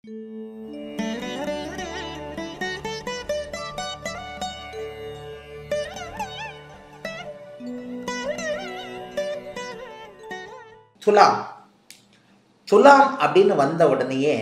துலாம் துலாம் அப்படின்னு வந்த உடனேயே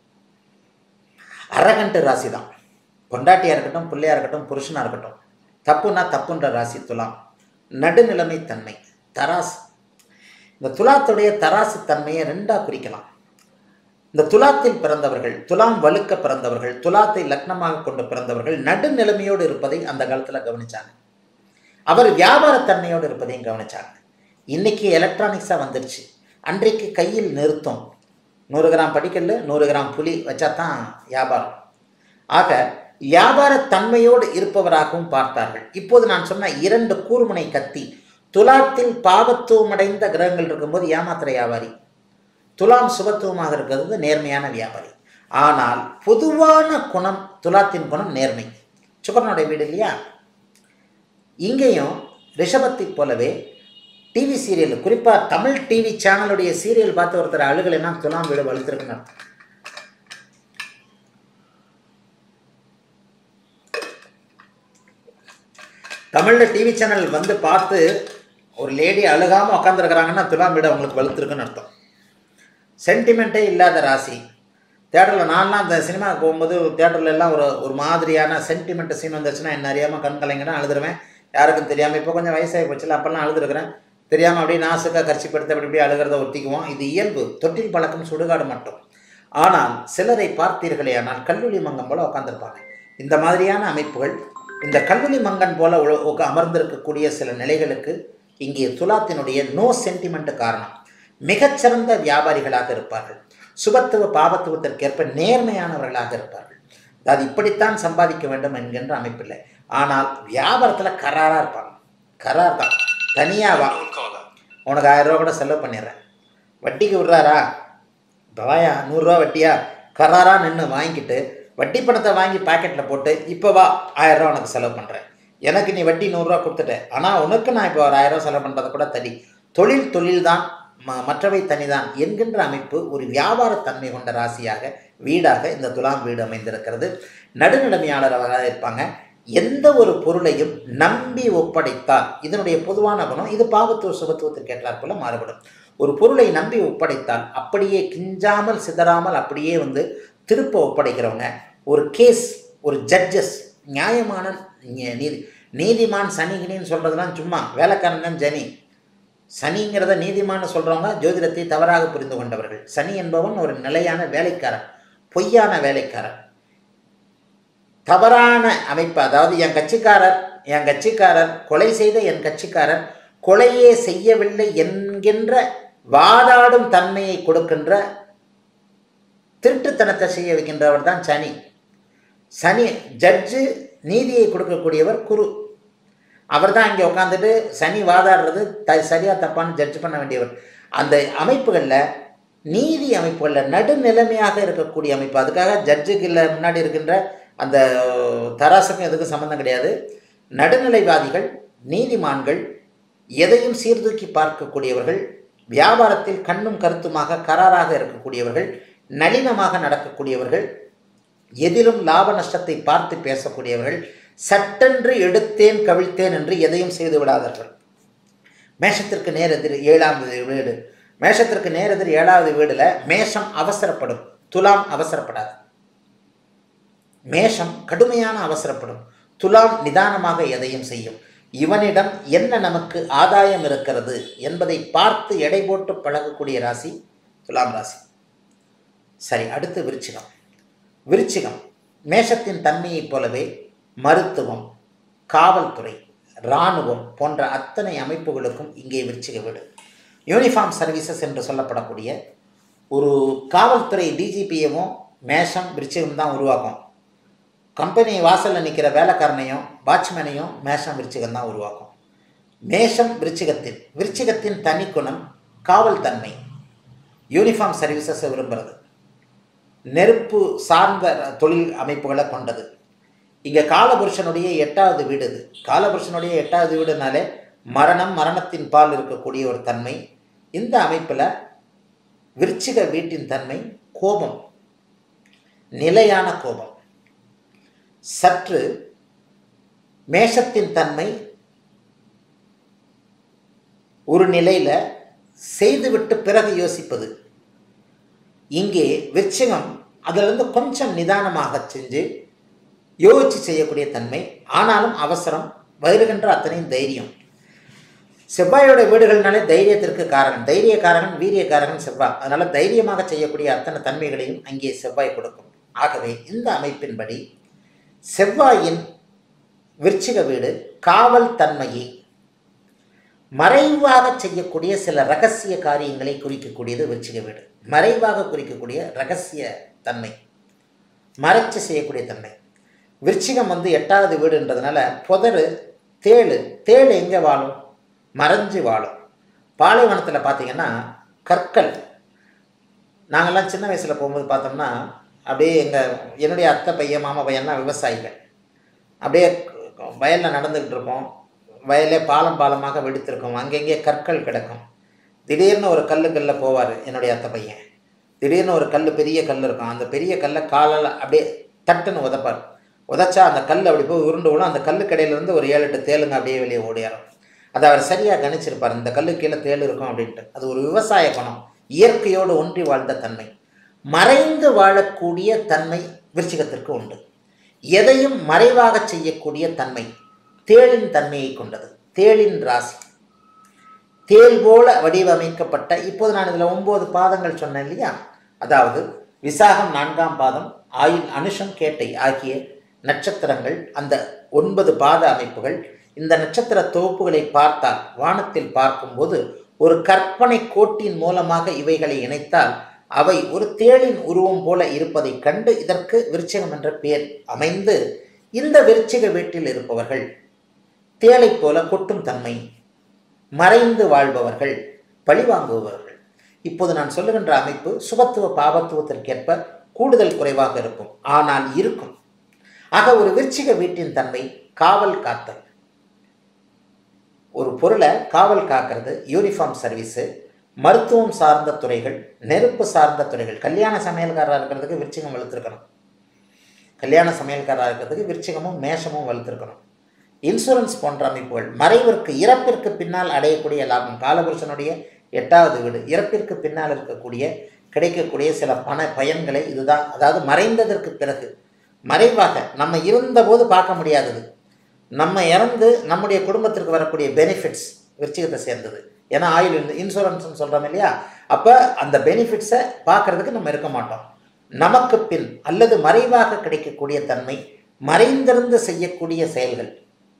அரகண்டு ராசி தான் பொண்டாட்டியாக இருக்கட்டும் பிள்ளையாக இருக்கட்டும் புருஷனாக இருக்கட்டும் தப்புனா தப்புன்ற ராசி துலாம் நடுநிலைமை தன்மை தராசு இந்த துலாத்துடைய தராசு தன்மையை ரெண்டாக குறிக்கலாம் இந்த துலாத்தில் பிறந்தவர்கள் துலாம் வலுக்க பிறந்தவர்கள் துலாத்தை லக்னமாக கொண்டு பிறந்தவர்கள் நடுநிலைமையோடு இருப்பதை அந்த காலத்தில் கவனிச்சாங்க அவர் வியாபாரத்தன்மையோடு இருப்பதையும் கவனிச்சாங்க இன்னைக்கு எலக்ட்ரானிக்ஸாக வந்துருச்சு அன்றைக்கு கையில் நிறுத்தம் நூறு கிராம் படிக்கல் நூறு கிராம் புளி வச்சா தான் வியாபாரம் ஆக வியாபாரத்தன்மையோடு இருப்பவராகவும் பார்த்தார்கள் இப்போது நான் சொன்ன இரண்டு கூர்முனை கத்தி துலாத்தில் பாவத்துவமடைந்த கிரகங்கள் இருக்கும்போது ஏமாத்திர வியாபாரி துலாம் சுபத்துவமாக இருக்கிறது நேர்மையான வியாபாரி ஆனால் பொதுவான குணம் துலாத்தின் குணம் நேர்மை சுக்கரனுடைய வீடு இல்லையா இங்கேயும் ரிஷபத்தை போலவே டிவி சீரியல் குறிப்பாக தமிழ் டிவி சேனலுடைய சீரியல் பார்த்து ஒருத்தர் அழுகலைன்னா துலாம் வீடு வலுத்திருக்குன்னு அர்த்தம் தமிழில் டிவி சேனல் வந்து பார்த்து ஒரு லேடி அழுகாமல் உட்காந்துருக்குறாங்கன்னா துலாம் வீடு அவங்களுக்கு வலுத்திருக்குன்னு அர்த்தம் சென்டிமெண்ட்டே இல்லாத ராசி தேட்டரில் நான்லாம் அந்த சினிமாவுக்கு போகும்போது தேட்டரில் எல்லாம் ஒரு ஒரு மாதிரியான சென்டிமெண்ட் சீன் வந்துச்சுன்னா என்ன அறியாமல் கண் கலைங்கன்னா அழுதுருவேன் யாருக்கும் தெரியாமல் இப்போ கொஞ்சம் வயசாகி போச்சுல அப்போல்லாம் அழுதுருக்குறேன் தெரியாமல் அப்படியே நாசுக்காக கட்சி படுத்த அப்படி இப்படி அழுகிறத ஒத்திக்குவோம் இது இயல்பு தொட்டில் பழக்கம் சுடுகாடு மட்டும் ஆனால் சிலரை பார்த்தீர்களே ஆனால் கல்லூரி மங்கம் போல உட்காந்துருப்பாங்க இந்த மாதிரியான அமைப்புகள் இந்த கல்லூரி மங்கன் போல உல- உக்க- அமர்ந்திருக்கக்கூடிய சில நிலைகளுக்கு இங்கே துலாத்தினுடைய நோ சென்டிமெண்ட் காரணம் மிகச்சிறந்த வியாபாரிகளாக இருப்பார்கள் சுபத்துவ பாபத்துவத்திற்கேற்ப நேர்மையானவர்களாக இருப்பார்கள் அது இப்படித்தான் சம்பாதிக்க வேண்டும் என்கின்ற அமைப்பில்லை ஆனால் வியாபாரத்தில் கராராக இருப்பாங்க கரார் தான் தனியாக வா உனக்கு ஆயிரம் ரூபா கூட செலவு பண்ணிடுறேன் வட்டிக்கு விடுறாரா பவாயா நூறுரூவா வட்டியா கராரா நின்று வாங்கிட்டு வட்டி பணத்தை வாங்கி பாக்கெட்டில் போட்டு இப்போ வா ஆயிரம் ரூபா உனக்கு செலவு பண்ணுறேன் எனக்கு நீ வட்டி நூறுரூவா கொடுத்துட்ட ஆனால் உனக்கு நான் இப்போ ஒரு ஆயிரம் ரூபா செலவு பண்ணுறதை கூட தடி தொழில் தொழில் தான் ம மற்றவை தனிதான் என்கின்ற அமைப்பு ஒரு வியாபாரத்தன்மை கொண்ட ராசியாக வீடாக இந்த துலாம் வீடு அமைந்திருக்கிறது நடுநிலைமையாளராக இருப்பாங்க எந்த ஒரு பொருளையும் நம்பி ஒப்படைத்தால் இதனுடைய பொதுவான குணம் இது பாவத்துவ சுபத்துவத்திற்கு ஏற்றாற்போல மாறுபடும் ஒரு பொருளை நம்பி ஒப்படைத்தால் அப்படியே கிஞ்சாமல் சிதறாமல் அப்படியே வந்து திருப்ப ஒப்படைக்கிறவங்க ஒரு கேஸ் ஒரு ஜட்ஜஸ் நியாயமான நி- நீதி நீதிமான் சனிகினின்னு சொல்கிறதுலாம் சும்மா வேலைக்காரன் ஜனி சனிங்கிறத நீதிமான்னு சொல்கிறவங்க ஜோதிடத்தை தவறாக புரிந்து கொண்டவர்கள் சனி என்பவன் ஒரு நிலையான வேலைக்காரன் பொய்யான வேலைக்காரன் தவறான அமைப்பு அதாவது என் கட்சிக்காரர் என் கட்சிக்காரர் கொலை செய்த என் கட்சிக்காரர் கொலையே செய்யவில்லை என்கின்ற வாதாடும் தன்மையை கொடுக்கின்ற திருட்டுத்தனத்தை செய்ய வைக்கின்றவர் தான் சனி சனி ஜட்ஜு நீதியை கொடுக்கக்கூடியவர் குரு அவர் தான் இங்கே உட்காந்துட்டு சனி வாதாடுறது த சரியா தப்பான்னு ஜட்ஜ் பண்ண வேண்டியவர் அந்த அமைப்புகளில் நீதி அமைப்புகளில் நடுநிலைமையாக இருக்கக்கூடிய அமைப்பு அதுக்காக ஜட்ஜுக்கு இல்லை முன்னாடி இருக்கின்ற அந்த தராசுக்கும் எதுக்கும் சம்மந்தம் கிடையாது நடுநிலைவாதிகள் நீதிமான்கள் எதையும் சீர்தூக்கி பார்க்கக்கூடியவர்கள் வியாபாரத்தில் கண்ணும் கருத்துமாக கராராக இருக்கக்கூடியவர்கள் நளினமாக நடக்கக்கூடியவர்கள் எதிலும் லாப நஷ்டத்தை பார்த்து பேசக்கூடியவர்கள் சட்டென்று எடுத்தேன் கவிழ்த்தேன் என்று எதையும் செய்து விடாதவர்கள் மேஷத்திற்கு நேரெதிர் ஏழாவது வீடு மேஷத்திற்கு நேரெதிர் ஏழாவது வீடுல மேஷம் அவசரப்படும் துலாம் அவசரப்படாது மேஷம் கடுமையான அவசரப்படும் துலாம் நிதானமாக எதையும் செய்யும் இவனிடம் என்ன நமக்கு ஆதாயம் இருக்கிறது என்பதை பார்த்து எடை போட்டு பழகக்கூடிய ராசி துலாம் ராசி சரி அடுத்து விருச்சிகம் விருச்சிகம் மேஷத்தின் தன்மையைப் போலவே மருத்துவம் காவல்துறை இராணுவம் போன்ற அத்தனை அமைப்புகளுக்கும் இங்கே விருச்சிக வீடு யூனிஃபார்ம் சர்வீசஸ் என்று சொல்லப்படக்கூடிய ஒரு காவல்துறை டிஜிபியவும் மேஷம் விருச்சிகம் தான் உருவாக்கும் கம்பெனி வாசலில் நிற்கிற வேலைக்காரனையும் வாட்ச்மேனையும் மேஷம் விருச்சிகம் தான் உருவாக்கும் மேஷம் விருச்சிகத்தின் விருச்சிகத்தின் தனிக்குணம் காவல் தன்மை யூனிஃபார்ம் சர்வீசஸை விரும்புகிறது நெருப்பு சார்ந்த தொழில் அமைப்புகளை கொண்டது இங்கே காலபுருஷனுடைய எட்டாவது வீடு இது காலபுருஷனுடைய எட்டாவது வீடுனாலே மரணம் மரணத்தின் பால் இருக்கக்கூடிய ஒரு தன்மை இந்த அமைப்பில் விருச்சிக வீட்டின் தன்மை கோபம் நிலையான கோபம் சற்று மேஷத்தின் தன்மை ஒரு நிலையில் செய்துவிட்டு பிறகு யோசிப்பது இங்கே விருச்சிகம் அதிலிருந்து கொஞ்சம் நிதானமாக செஞ்சு யோசிச்சு செய்யக்கூடிய தன்மை ஆனாலும் அவசரம் வருகின்ற அத்தனையும் தைரியம் செவ்வாயோட வீடுகள்னாலே தைரியத்திற்கு காரகன் தைரியக்காரகன் வீரியக்காரகன் செவ்வாய் அதனால் தைரியமாக செய்யக்கூடிய அத்தனை தன்மைகளையும் அங்கே செவ்வாய் கொடுக்கும் ஆகவே இந்த அமைப்பின்படி செவ்வாயின் விருச்சிக வீடு காவல் தன்மையை மறைவாக செய்யக்கூடிய சில ரகசிய காரியங்களை குறிக்கக்கூடியது விருச்சிக வீடு மறைவாக குறிக்கக்கூடிய ரகசிய தன்மை மறைச்சு செய்யக்கூடிய தன்மை விருச்சிகம் வந்து எட்டாவது வீடுன்றதுனால புதரு தேளு தேள் எங்கே வாழும் மறைஞ்சு வாழும் பாலைவனத்தில் பார்த்தீங்கன்னா கற்கள் நாங்கள்லாம் சின்ன வயசில் போகும்போது பார்த்தோம்னா அப்படியே எங்கள் என்னுடைய அத்தை பையன் மாமா பையன்லாம் விவசாயிகள் அப்படியே வயலில் நடந்துக்கிட்டு இருப்போம் வயலே பாலம் பாலமாக வெடித்திருக்கும் அங்கங்கே கற்கள் கிடக்கும் திடீர்னு ஒரு கல்லுக்கல்ல போவார் என்னுடைய அத்தை பையன் திடீர்னு ஒரு கல் பெரிய கல் இருக்கும் அந்த பெரிய கல்லை காலால் அப்படியே தட்டுன்னு உதப்பார் உதைச்சா அந்த கல் அப்படி போய் உருண்டு விடும் அந்த கல்லுக்கடையிலேருந்து ஒரு ஏழு எட்டு தேளுங்க அப்படியே வெளியே ஓடியாரும் அதை அவர் சரியாக கணிச்சிருப்பார் இந்த கல்லு கீழே தேள் இருக்கும் அப்படின்ட்டு அது ஒரு விவசாய குணம் இயற்கையோடு ஒன்றி வாழ்ந்த தன்மை மறைந்து வாழக்கூடிய தன்மை விருச்சிகத்திற்கு உண்டு எதையும் மறைவாக செய்யக்கூடிய தன்மை தேளின் தன்மையை கொண்டது தேளின் ராசி தேள் போல வடிவமைக்கப்பட்ட இப்போது நான் இதில் ஒம்பது பாதங்கள் சொன்னேன் இல்லையா அதாவது விசாகம் நான்காம் பாதம் ஆயுள் அனுஷம் கேட்டை ஆகிய நட்சத்திரங்கள் அந்த ஒன்பது பாத அமைப்புகள் இந்த நட்சத்திர தொகுப்புகளை பார்த்தால் வானத்தில் பார்க்கும்போது ஒரு கற்பனை கோட்டின் மூலமாக இவைகளை இணைத்தால் அவை ஒரு தேளின் உருவம் போல இருப்பதைக் கண்டு இதற்கு விருச்சிகம் என்ற பெயர் அமைந்து இந்த விருச்சிக வீட்டில் இருப்பவர்கள் தேளைப் போல கொட்டும் தன்மை மறைந்து வாழ்பவர்கள் பழிவாங்குபவர்கள் இப்போது நான் சொல்லுகின்ற அமைப்பு சுபத்துவ பாபத்துவத்திற்கேற்ப கூடுதல் குறைவாக இருக்கும் ஆனால் இருக்கும் ஆக ஒரு விருச்சிக வீட்டின் தன்மை காவல் காத்தல் ஒரு பொருளை காவல் காக்கிறது யூனிஃபார்ம் சர்வீஸு மருத்துவம் சார்ந்த துறைகள் நெருப்பு சார்ந்த துறைகள் கல்யாண சமையல்காரராக இருக்கிறதுக்கு விருச்சிகம் வலுத்திருக்கணும் கல்யாண சமையல்காரராக இருக்கிறதுக்கு விருச்சிகமும் மேஷமும் வலுத்திருக்கணும் இன்சூரன்ஸ் போன்ற அமைப்புகள் மறைவிற்கு இறப்பிற்கு பின்னால் அடையக்கூடிய லாபம் காலபுருஷனுடைய எட்டாவது வீடு இறப்பிற்கு பின்னால் இருக்கக்கூடிய கிடைக்கக்கூடிய சில பண பயன்களை இதுதான் அதாவது மறைந்ததற்கு பிறகு மறைவாக நம்ம இருந்தபோது பார்க்க முடியாதது நம்ம இறந்து நம்முடைய குடும்பத்திற்கு வரக்கூடிய பெனிஃபிட்ஸ் விருச்சிகத்தை சேர்ந்தது ஏன்னா ஆயுள் இன்சூரன்ஸ்னு சொல்கிறோம் இல்லையா அப்போ அந்த பெனிஃபிட்ஸை பார்க்கறதுக்கு நம்ம இருக்க மாட்டோம் நமக்கு பின் அல்லது மறைவாக கிடைக்கக்கூடிய தன்மை மறைந்திருந்து செய்யக்கூடிய செயல்கள்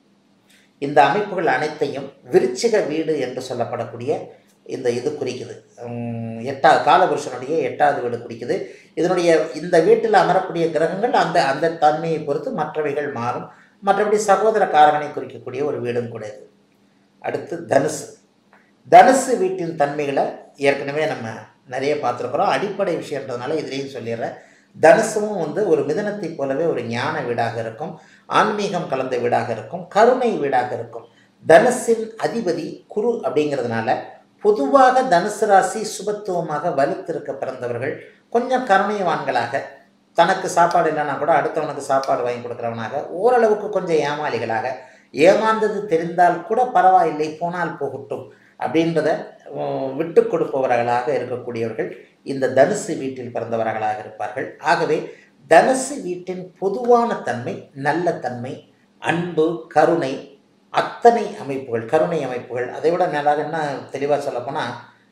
இந்த அமைப்புகள் அனைத்தையும் விருச்சிக வீடு என்று சொல்லப்படக்கூடிய இந்த இது குறிக்குது உம், எட்டாவது காலபுருஷனுடைய எட்டாவது வீடு குறிக்குது இதனுடைய இந்த வீட்டில் அமரக்கூடிய கிரகங்கள் அந்த அந்த தன்மையை பொறுத்து மற்றவைகள் மாறும் மற்றபடி சகோதர காரகனை குறிக்கக்கூடிய ஒரு வீடும் கூட இது அடுத்து தனுசு தனுசு வீட்டின் தன்மைகளை ஏற்கனவே நம்ம நிறைய பார்த்துருக்குறோம் அடிப்படை விஷயன்றதுனால இதுலேயும் சொல்லிடுறேன் தனுசும் வந்து ஒரு மிதனத்தை போலவே ஒரு ஞான வீடாக இருக்கும் ஆன்மீகம் கலந்த வீடாக இருக்கும் கருணை வீடாக இருக்கும் தனுசின் அதிபதி குரு அப்படிங்கிறதுனால பொதுவாக தனுசு ராசி சுபத்துவமாக வலுத்திருக்க பிறந்தவர்கள் கொஞ்சம் கருணைவான்களாக தனக்கு சாப்பாடு இல்லைன்னா கூட அடுத்தவனுக்கு சாப்பாடு வாங்கி கொடுக்குறவனாக ஓரளவுக்கு கொஞ்சம் ஏமாளிகளாக ஏமாந்தது தெரிந்தால் கூட பரவாயில்லை போனால் போகட்டும் அப்படின்றத உம், விட்டு கொடுப்பவர்களாக இருக்கக்கூடியவர்கள் இந்த தனுசு வீட்டில் பிறந்தவர்களாக இருப்பார்கள் ஆகவே தனுசு வீட்டின் பொதுவான தன்மை நல்ல தன்மை அன்பு கருணை அத்தனை அமைப்புகள் கருணை அமைப்புகள் அதை விட மேலாக என்ன தெளிவாக சொல்லப்போனால்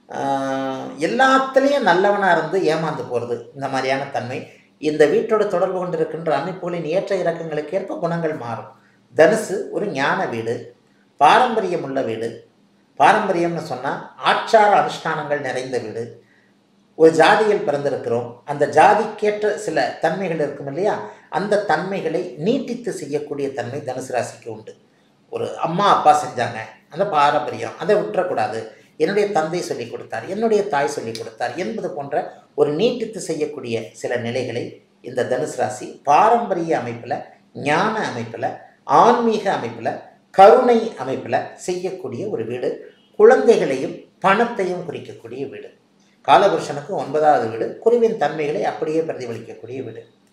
எல்லாத்துலேயும் நல்லவனாக இருந்து ஏமாந்து போகிறது இந்த மாதிரியான தன்மை இந்த வீட்டோடு தொடர்பு கொண்டிருக்கின்ற அமைப்புகளின் ஏற்ற இறக்கங்களுக்கு ஏற்ப குணங்கள் மாறும் தனுசு ஒரு ஞான வீடு பாரம்பரியம் உள்ள வீடு பாரம்பரியம்னு சொன்னால் ஆச்சார அனுஷ்டானங்கள் நிறைந்த வீடு ஒரு ஜாதியில் பிறந்திருக்கிறோம் அந்த ஜாதிக்கேற்ற சில தன்மைகள் இருக்கும் இல்லையா அந்த தன்மைகளை நீட்டித்து செய்யக்கூடிய தன்மை தனுசு ராசிக்கு உண்டு ஒரு அம்மா அப்பா செஞ்சாங்க அந்த பாரம்பரியம் அதை விட்டுறக்கூடாது என்னுடைய தந்தை சொல்லிக் கொடுத்தார் என்னுடைய தாய் சொல்லிக் கொடுத்தார் என்பது போன்ற ஒரு நீட்டித்து செய்யக்கூடிய சில நிலைகளை இந்த தனுசு ராசி பாரம்பரிய அமைப்பில் ஞான அமைப்பில் ஆன்மீக அமைப்பில் கருணை அமைப்பில் செய்யக்கூடிய ஒரு வீடு குழந்தைகளையும் பணத்தையும் குறிக்கக்கூடிய வீடு காலபுருஷனுக்கு ஒன்பதாவது வீடு குருவின் தன்மைகளை அப்படியே பிரதிபலிக்கக்கூடிய வீடு